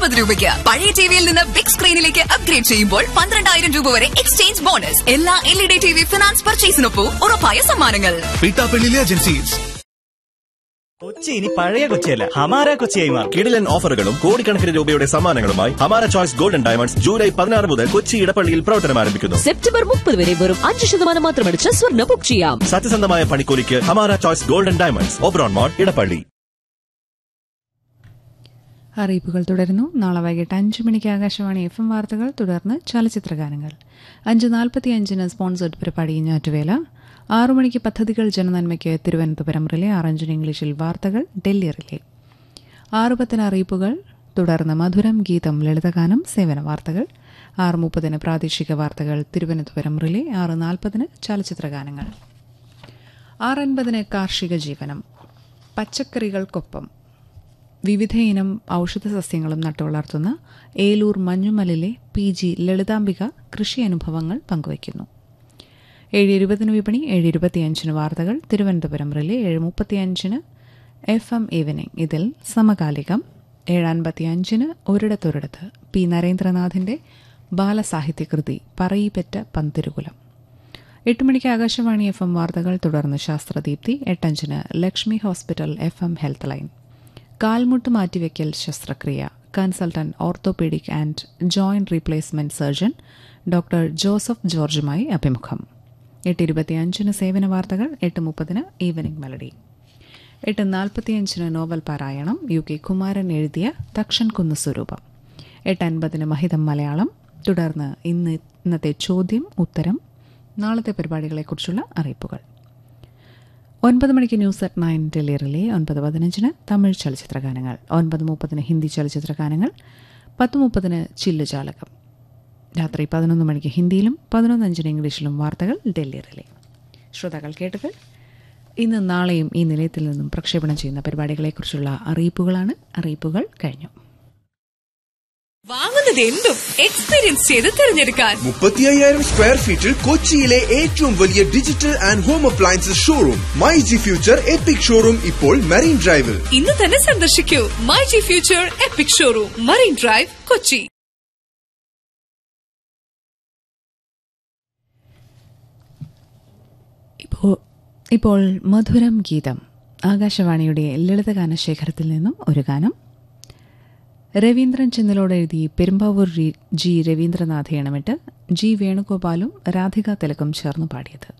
അൻപത് രൂപയ്ക്ക് പഴയ ടിവിയിൽ നിന്ന് ബിഗ് സ്ക്രീനിലേക്ക് അപ്ഗ്രേഡ് ചെയ്യുമ്പോൾ പന്ത്രണ്ടായിരം രൂപ വരെ എക്സ്ചേഞ്ച് ബോണസ് എല്ലാ L E D T V finance പർച്ചേസിനൊപ്പം ഉറപ്പായ സമ്മാനങ്ങൾ പീട്ടാപ്പള്ളിയിലെ ഏജൻസീസ് കൊച്ചി ഇനി പഴയ കൊച്ചിയല്ല ഹമാര കൊച്ചിയായി മാറും കിടിലൻ ഓഫറുകളും കോടിക്കണക്കിന് രൂപയുടെ സമ്മാനങ്ങളുമായി ഹമാര ചോയ്സ് ഗോൾഡൻ ഡയമണ്ട്സ് ജൂലൈ പതിനാറ് മുതൽ കൊച്ചി ഇടപ്പള്ളിയിൽ പ്രവർത്തനം ആരംഭിക്കുന്നു സെപ്റ്റംബർ മുപ്പത് വരെ വെറും അഞ്ച് ശതമാനം മാത്രമടിച്ച് സ്വർണ്ണ ബുക്ക് ചെയ്യാം സത്യസന്ധമായ പണിക്കൂലിക്ക് Hamara choice golden diamonds Oberon mall Edappally അറിയിപ്പുകൾ തുടരുന്നു നാളെ വൈകിട്ട് അഞ്ച് മണിക്ക് ആകാശവാണി എഫ് എം വാർത്തകൾ തുടർന്ന് ചലച്ചിത്ര ഗാനങ്ങൾ അഞ്ച് നാൽപ്പത്തി അഞ്ചിന് സ്പോൺസേഡ് പരിപാടി ഞാറ്റുവേല ആറു മണിക്ക് പദ്ധതികൾ ജനനന്മയ്ക്ക് തിരുവനന്തപുരം റിലേ ആറഞ്ചിന് ഇംഗ്ലീഷിൽ വാർത്തകൾ ഡൽഹി റിലേ ആറു പത്തിന് അറിയിപ്പുകൾ തുടർന്ന് മധുരം ഗീതം ലളിതഗാനം സേവന വാർത്തകൾ ആറ് മുപ്പതിന് പ്രാദേശിക വാർത്തകൾ തിരുവനന്തപുരം റിലേ ആറ് നാൽപ്പതിന് ചലച്ചിത്ര ഗാനങ്ങൾ ആറ് അൻപതിന് കാർഷിക ജീവനം പച്ചക്കറികൾക്കൊപ്പം വിവിധ ഇനം ഔഷധ സസ്യങ്ങളും നട്ടുവളർത്തുന്ന ഏലൂർ മഞ്ഞുമലിലെ പി ജി ലളിതാംബിക കൃഷി അനുഭവങ്ങൾ പങ്കുവയ്ക്കുന്നു ഏഴ് ഇരുപതിന് വിപണി ഏഴ് ഇരുപത്തിയഞ്ചിന് വാർത്തകൾ തിരുവനന്തപുരം റിലേ ഏഴ് മുപ്പത്തിയഞ്ചിന് എഫ് എം ഈവനിംഗ് ഇതിൽ സമകാലികം ഏഴ് അൻപത്തിയഞ്ചിന് ഒരിടത്തൊരിടത്ത് പി നരേന്ദ്രനാഥിന്റെ ബാലസാഹിത്യകൃതി പറയിപ്പറ്റ പന്തിരുകുലം എട്ട് മണിക്ക് ആകാശവാണി എഫ് എം വാർത്തകൾ തുടർന്ന് ശാസ്ത്രദീപ്തി എട്ടഞ്ചിന് Lakshmi hospital F M health line കാൽമുട്ട് മാറ്റിവെക്കൽ ശസ്ത്രക്രിയ consultant orthopaedic and joint replacement surgeon doctor Joseph ജോർജുമായി അഭിമുഖം എട്ട് ഇരുപത്തിയഞ്ചിന് സേവന വാർത്തകൾ എട്ട് മുപ്പതിന് ഈവനിംഗ് മെലഡി എട്ട് നാൽപ്പത്തിയഞ്ചിന് നോവൽ പാരായണം യു കെ കുമാരൻ എഴുതിയ തക്ഷൻ കുന്ന് സ്വരൂപം എട്ട് അൻപതിന് മഹിതം മലയാളം തുടർന്ന് ഇന്ന് ഇന്നത്തെ ചോദ്യം ഉത്തരം നാളത്തെ പരിപാടികളെക്കുറിച്ചുള്ള അറിയിപ്പുകൾ ഒൻപത് മണിക്ക് news at nine Delhi relay ഒൻപത് പതിനഞ്ചിന് തമിഴ് ചലച്ചിത്ര ഗാനങ്ങൾ ഒൻപത് മുപ്പതിന് ഹിന്ദി ചലച്ചിത്ര ഗാനങ്ങൾ പത്ത് മുപ്പതിന് ചില്ലുജാലകം രാത്രി പതിനൊന്ന് മണിക്ക് ഹിന്ദിയിലും പതിനൊന്നഞ്ചിന് ഇംഗ്ലീഷിലും വാർത്തകൾ ഡൽഹി റിലേ ശ്രോതാക്കൾ കേട്ടത് ഇന്ന് നാളെയും ഈ നിലയത്തിൽ നിന്നും പ്രക്ഷേപണം ചെയ്യുന്ന പരിപാടികളെക്കുറിച്ചുള്ള അറിയിപ്പുകളാണ് അറിയിപ്പുകൾ കഴിഞ്ഞു വാങ്ങുന്നത് എന്തും എക്സ്പീരിയൻസ് ചെയ്ത് തിരഞ്ഞെടുക്കാൻ മുപ്പത്തി അയ്യായിരം സ്ക്വയർ ഫീറ്റിൽ കൊച്ചിയിലെ ഏറ്റവും വലിയ digital and home appliances showroom my G future epic showroom ഇപ്പോൾ മെറീൻ ഡ്രൈവിൽ ഇന്ന് തന്നെ സന്ദർശിക്കൂ my G future epic showroom marine drive Kochi ഇപ്പോൾ ഇപ്പോൾ മധുരം ഗീതം ആകാശവാണിയുടെ ലളിതഗാന ശേഖരത്തിൽ നിന്നും ഒരു ഗാനം രവീന്ദ്രൻ ചെന്നലോട് എഴുതി പെരുമ്പാവൂർ ജി രവീന്ദ്രനാഥ് എണമിട്ട് ജി വേണുഗോപാലും രാധിക തിലക്കും ചേർന്ന് പാടിയത്